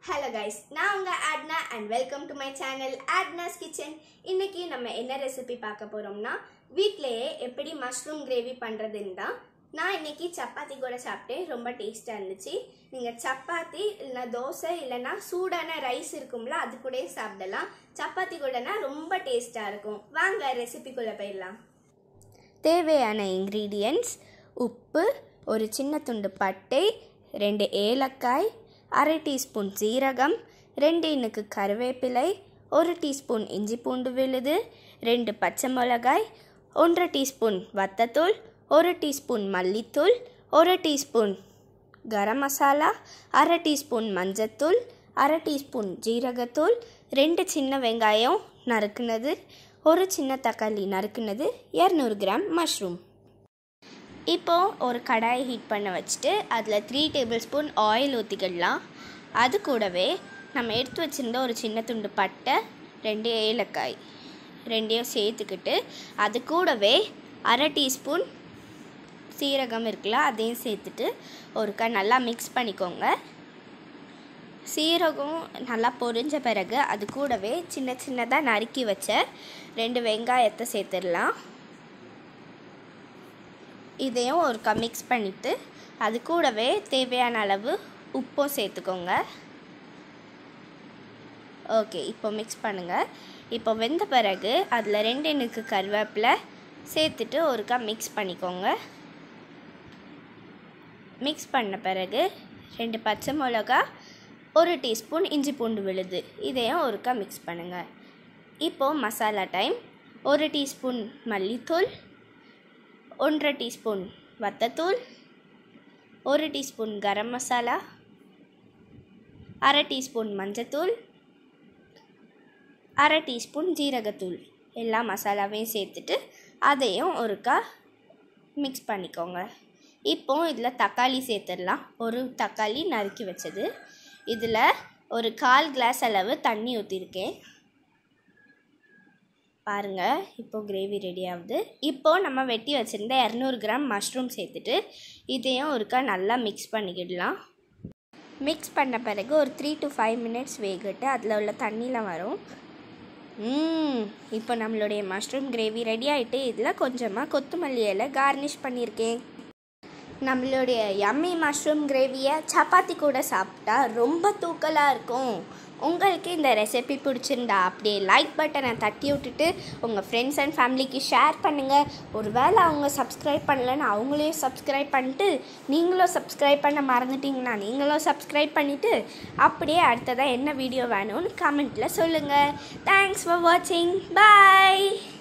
hello guys நான் உங்க Adna and welcome to my channel Adna's kitchen இன்னைக்கு நம்ம என்ன ரெசிபி பார்க்க போறோம்னா வீட்லயே எப்படி மஷ்ரூம் கிரேவி பண்றதுன்னு தான் நான் இன்னைக்கு சப்பாத்தி கூட சாப்பிட்டேன் ரொம்ப டேஸ்டா இருந்துச்சு நீங்க சப்பாத்தி இல்லைன்னா தோசை இல்லைன்னா சூடான ரைஸ் இருக்கும்ல அது கூட சாப்பிடலாம் சப்பாத்தி கூடனா ரொம்ப டேஸ்டா இருக்கும் வாங்க ரெசிபிக்குள்ள போயிடலாம் தேவையான இன்க்ரீடியன்ட்ஸ் உப்பு ஒரு சின்ன துண்டு பட்டை ரெண்டு ஏலக்காய் அரை டீஸ்பூன் சீரகம் ரெண்டு இனுக்கு கருவேப்பிலை ஒரு டீஸ்பூன் இஞ்சி பூண்டு விழுது ரெண்டு பச்சை மிளகாய் ஒன்றரை டீஸ்பூன் வத்தத்தூள் ஒரு டீஸ்பூன் மல்லித்தூள் ஒரு டீஸ்பூன் கரம் மசாலா அரை டீஸ்பூன் மஞ்சத்தூள் அரை டீஸ்பூன் ஜீரகத்தூள் ரெண்டு சின்ன வெங்காயம் நறுக்குனது ஒரு சின்ன தக்காளி நறுக்குனது இரநூறு கிராம் மஷ்ரூம் இப்போ ஒரு கடாயை ஹீட் பண்ண வச்சுட்டு அதில் த்ரீ டேபிள் ஸ்பூன் ஆயில் ஊற்றிக்கிடலாம் அது கூடவே நம்ம எடுத்து வச்சுருந்த ஒரு சின்ன துண்டு பட்டை ரெண்டு ஏலக்காய் ரெண்டையும் சேர்த்துக்கிட்டு அது கூடவே அரை டீஸ்பூன் சீரகம் இருக்குல்ல அதையும் சேர்த்துட்டு ஒருக்கா நல்லா மிக்ஸ் பண்ணிக்கோங்க சீரகம் நல்லா பொரிஞ்ச பிறகு அது கூடவே சின்ன சின்னதாக நறுக்கி வச்ச ரெண்டு வெங்காயத்தை சேர்த்துடலாம் இதையும் ஒருக்கா மிக்ஸ் பண்ணிவிட்டு அது கூடவே தேவையான அளவு உப்பும் சேர்த்துக்கோங்க ஓகே இப்போ மிக்ஸ் பண்ணுங்கள் இப்போ வெந்த பிறகு அதில் ரெண்டு எண்ணுக்கு கருவேப்பிலை சேர்த்துட்டு ஒருக்கா மிக்ஸ் பண்ணிக்கோங்க மிக்ஸ் பண்ண பிறகு ரெண்டு பச்சை மிளகா ஒரு டீஸ்பூன் இஞ்சி பூண்டு விழுது இதையும் ஒருக்கா மிக்ஸ் பண்ணுங்கள் இப்போது மசாலா டைம் ஒரு டீஸ்பூன் மல்லித்தூள் ஒன்றரை டீஸ்பூன் வத்தத்தூள் ஒரு டீஸ்பூன் கரம் மசாலா அரை டீஸ்பூன் மஞ்சத்தூள் அரை டீஸ்பூன் ஜீரகத்தூள் எல்லா மசாலாவையும் சேர்த்துட்டு அதையும் ஒருக்கா மிக்ஸ் பண்ணிக்கோங்க இப்போ இதில் தக்காளி சேர்த்துடலாம் ஒரு தக்காளி நறுக்கி வச்சது இதில் ஒரு கால் கிளாஸ் அளவு தண்ணி ஊற்றிருக்கேன் பாருங்கள் இப்போ கிரேவி ரெடி ஆகுது இப்போது நம்ம வெட்டி வச்சுருந்த இரநூறு கிராம் மஷ்ரூம் சேர்த்துட்டு இதையும் ஒருக்கா நல்லா மிக்ஸ் பண்ணிக்கிடலாம் மிக்ஸ் பண்ண பிறகு ஒரு த்ரீ டு ஃபைவ் மினிட்ஸ் வேகட்டு அதில் உள்ள தண்ணியில் வரும் ம் இப்போ நம்மளுடைய மஷ்ரூம் கிரேவி ரெடி ஆகிட்டு இதில் கொஞ்சமாக கொத்தமல்லி இலை கார்னிஷ் பண்ணியிருக்கேன் நம்மளுடைய யம்மி மஷ்ரூம் கிரேவியை சப்பாத்தி கூட சாப்பிட்டா ரொம்ப தூக்கலாக இருக்கும் உங்களுக்கு இந்த ரெசிபி பிடிச்சிருந்தா அப்படியே லைக் பட்டனை தட்டி விட்டுட்டு உங்கள் ஃப்ரெண்ட்ஸ் அண்ட் ஃபேமிலிக்கு ஷேர் பண்ணுங்கள் ஒருவேளை அவங்க சப்ஸ்கிரைப் பண்ணலன்னு அவங்களையும் சப்ஸ்கிரைப் பண்ணிட்டு நீங்களும் சப்ஸ்கிரைப் பண்ண மறந்துட்டீங்கன்னா நீங்களும் சப்ஸ்கிரைப் பண்ணிவிட்டு அப்படியே அடுத்ததாக என்ன வீடியோ வேணும்னு கமெண்ட்டில் சொல்லுங்கள் தேங்க்ஸ் ஃபார் வாட்சிங் பாய்